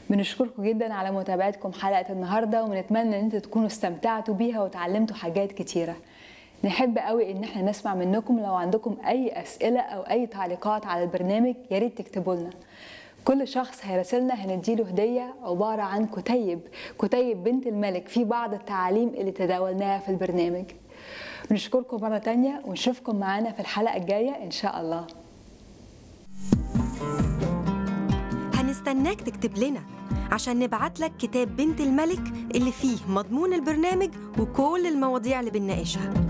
بنشكركم جدا على متابعتكم حلقة النهاردة ونتمنى ان انتوا تكونوا استمتعتوا بيها وتعلمتوا حاجات كتيرة نحب قوي ان احنا نسمع منكم لو عندكم اي اسئلة او اي تعليقات على البرنامج يا ريت تكتبوا لنا كل شخص هيراسلنا هنديله هدية عبارة عن كتيب كتيب بنت الملك في بعض التعاليم اللي تداولناها في البرنامج بنشكركم مرة تانية ونشوفكم معانا في الحلقة الجاية إن شاء الله هنستناك تكتب لنا عشان نبعت لك كتاب بنت الملك اللي فيه مضمون البرنامج وكل المواضيع اللي بنناقشها